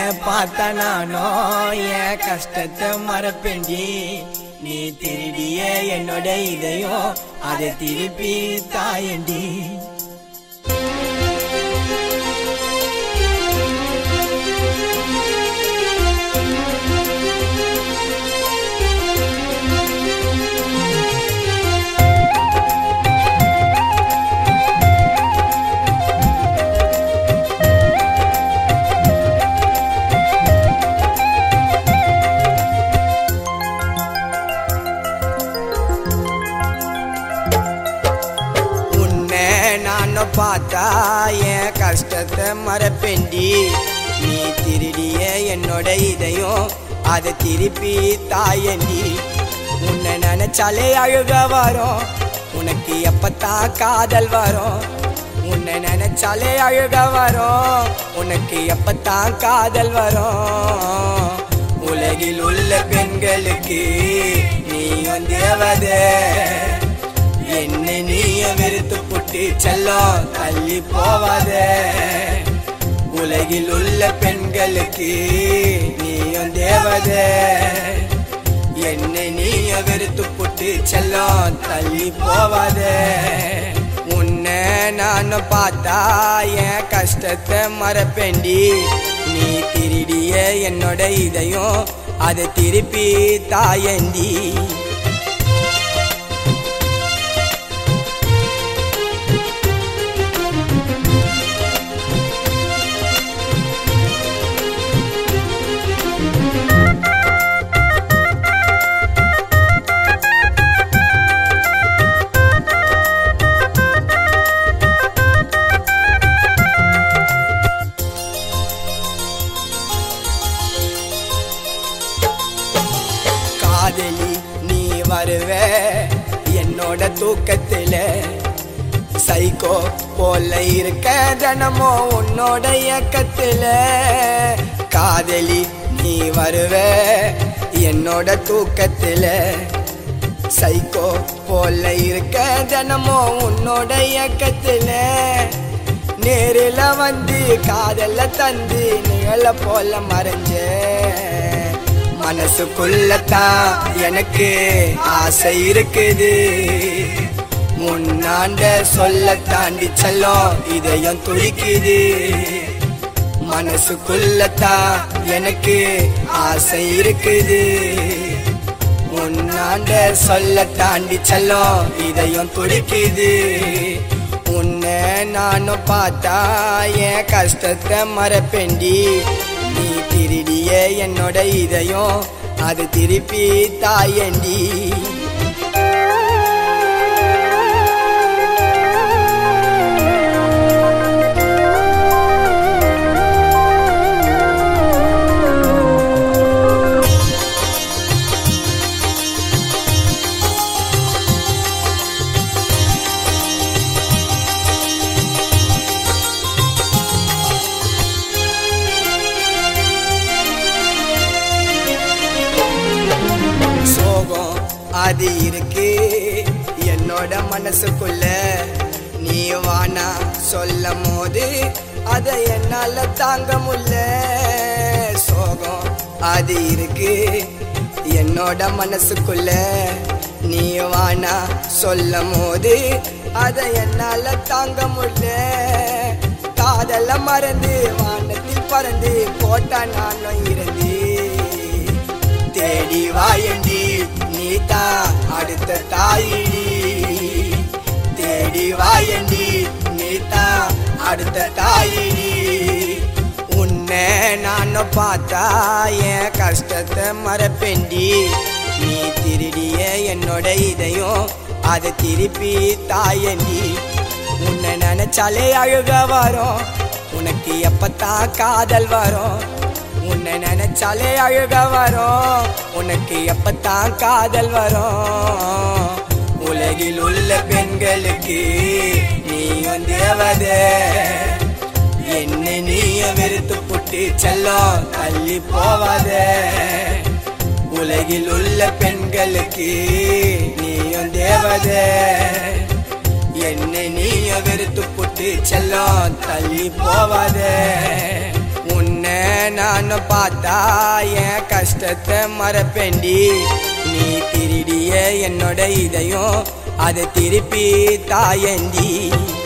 பார்த்த நானோ என் கஷ்டத்தை மறப்பேண்டி நீ திருடிய என்னோட இதையும் அதை திருப்பி தாயண்டி உன்னை நானும் பார்த்தா என் கஷ்டத்தை மறப்பேண்டி நீ திருடிய என்னோட இதையும் அதை திருப்பி தாயண்டி உன்னை நினைச்சாலே அழுக வரும் உனக்கு எப்பத்தான் காதல் வரும் உன்னை நினைச்சாலே அழுக வரும் உனக்கு எப்பத்தான் காதல் வரும் உலகில் உள்ள பெண்களுக்கு நீயும் தேவதை என்னை நீய வெறுத்து புட்டு செல்லம் தள்ளி போவாத உலகில் உள்ள பெண்களுக்கு நீயும் தேவத என்னை நீய வெறுத்து புட்டு செல்லம் தள்ளி போவாத உன்னை நான் பார்த்தா என் கஷ்டத்தை மறப்பேண்டி நீ திருடிய என்னோட இதையும் அதை திருப்பி தாயண்டி காதலி நீ வருவ என்னோட தூக்கத்துல சைக்கோ போல இருக்க தினமோ உன்னோட இயக்கத்துல காதலி நீ வருவ என்னோட தூக்கத்துல சைக்கோ போல இருக்க தினமோ உன்னோட இயக்கத்துல நேரில் வந்து காதல தந்து நிழல போல மறைஞ்ச மனசுக்குள்ளத்தான் எனக்கு ஆசை இருக்குது முன்னாண்ட சொல்ல தாண்டி செல்லம் இதயம் துடிக்குது மனசுக்குள்ளத்தான் எனக்கு ஆசை இருக்குது முன்னாண்ட சொல்ல தாண்டி செல்லம் இதயம் துடிக்குது உன்னை நானும் பார்த்தா என் கஷ்டத்தை மறப்பேண்டி நீ திருடிய என்னோட இதயம் அது திருப்பி தாயண்டி சோகம் அது இருக்கு என்னோட மனசுக்குள்ள நீ வானா சொல்லும் போது அதை என்னால தாங்க முடியல சோகம் அது இருக்கு என்னோட மனசுக்குள்ள நீ வானா சொல்லும் போது அதை என்னால தாங்க முடியல காதல மறந்து வானத்தில் பறந்து போட்டா நானும் இருந்து தேடி வாயண்டி நீ தான் அடுத்த தாயிடி தேடி வாயண்டி நீ தான் அடுத்த தாயிடி உன்னை நானும் பார்த்தா என் கஷ்டத்தை மறப்பேண்டி நீ திருடிய என்னோட இதையும் அதை திருப்பி தாயண்டி உன்னை நினைச்சாலே அழுக வரும் உனக்கு எப்பத்தான் காதல் வரும் உன்னை நினைச்சாலே அழுக வரும் உனக்கு எப்பத்தான் காதல் வரும் உலகில் உள்ள பெண்களுக்கு நீயும் தேவதை என்னை நீய வெறுத்து புட்டு செல்லம் தள்ளி போவாத உலகில் உள்ள பெண்களுக்கு நீயும் தேவதை என்னை நீய வெறுத்து புட்டு செல்லம் தள்ளி போவாத உன்னை நானும் பார்த்தா என் கஷ்டத்தை மறப்பேண்டி நீ திருடிய என்னோட இதையும் அதை திருப்பி தாயண்டி